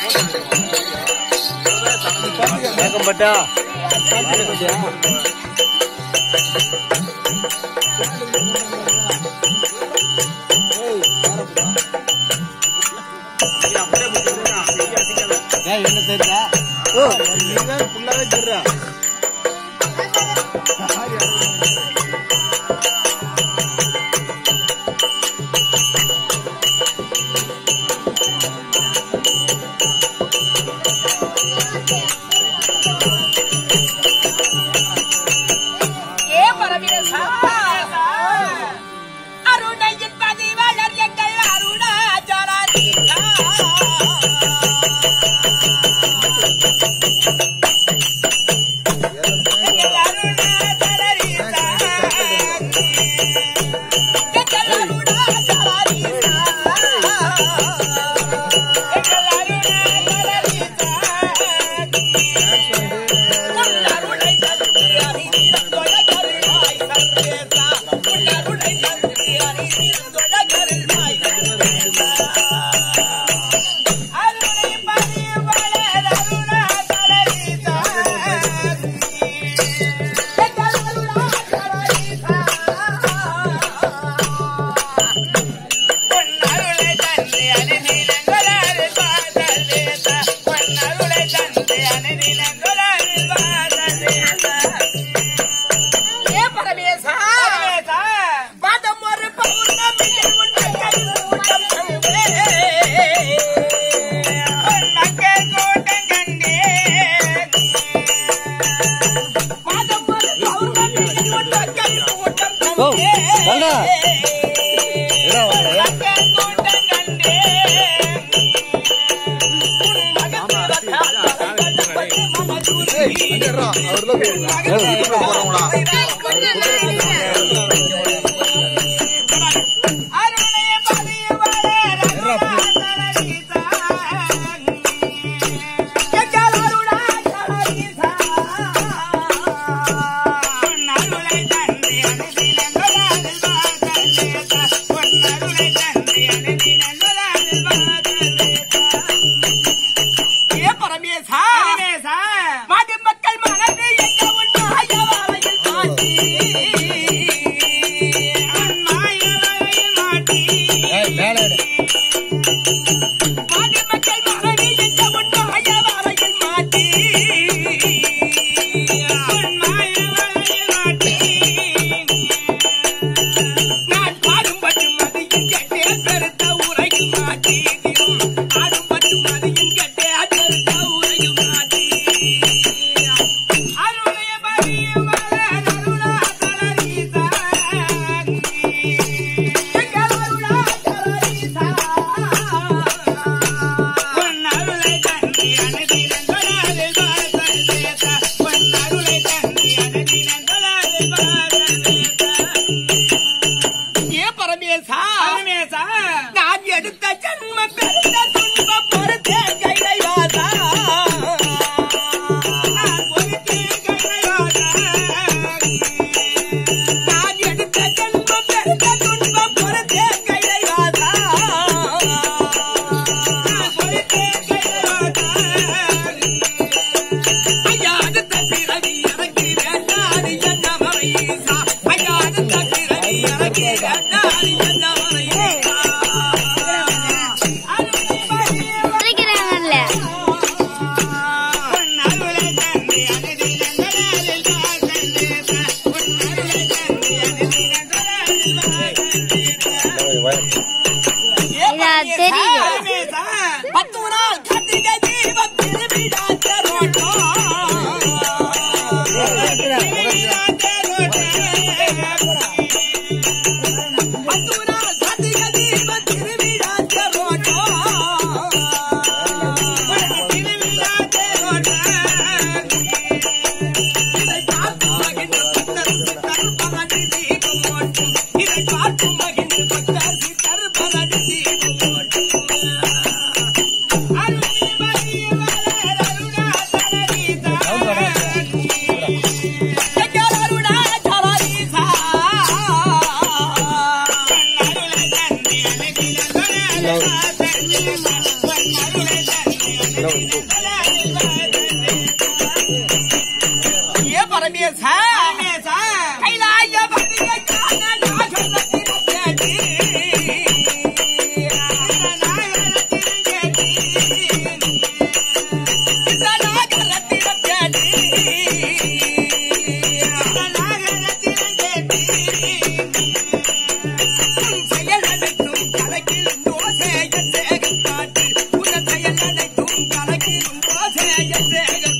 கேட்கப்பட்டா ஏன் என்ன தெரியா ஓ நீதான் ஃபுல்லாவே தெரியா ஏ பரமேசா அருணையின் பதிவளர் எங்கள் அருணாச்சலீசா எங்கள் அருணாச்சலீசா எங்கள் அருணாச்சலீசா எங்கள் அருணாச்சலீசா உன்னருளை தந்து அறிந்திருந்தொழ கருளாய் சர்வேசா. உன்னருளை தந்து அறிந்திருந்தொழ கருளாய் சர்வேசா. அருளை பதிவளர் அருணாச்சலீசா. எங்கள் அருணாச்சலீசா. பொன்னருளை தந்து அணிநிலங்களால் பாதலேசா. பொன்னருளை தந்து அணிநிலங்களால் பாதலேசா. ஏ பரமேசா பதம் ஒரு பௌர்ணமியில் உன்னை கைகூட்டம் கண்டேன். மக்கள் கூட்டம் கண்டேன். பதம் ஒரு பௌர்ணமியில் உன்னை கைகூட்டம் ஓ, வாங்க. கண்டேன். என்ன வாங்க? மக்கள் கூட்டம் கண்டேன். உன் மகன் பிறந்தால் மகன் மனதுருகி. அருளே பதிவளர் அருணாச்சலீசா. எங்கள் அருணாச்சலீசா. பொன்னருளை தந்து அனுதினங்களால் பாதலேசா. பொன்னருளை தந்து அனுதினங்களால் பாதலேசா. ஏ பரமேசா மாட்டு மக்கள் மனது எங்க உன்னாயவாவையில் மாட்டி உன்னாயவாவையில் மாட்டி ஏய் மேல எடு. மாட்டு மக்கள் மனது எங்க உன்னாயவாவையில் மாட்டி உன்னாயவாவையில் மாட்டி நான் பாடும்பட்டு மதியின் கேட்டே பெருத்த உரையில் மாட்டி ஆடும்பட்டு மதியின் கேட்டே ஏ பரமேசா கைலாய பதியக்கான நாகரத்தினம் கேட்டு இந்த நாகரத்தினம் கேட்டு உன் செயல் அனைத்தும் கலக்கிடும் தோசைய சேகம் காட்டு உன் செயல் அனைத்தும் கலக்கிடும் தோசைய சேகம்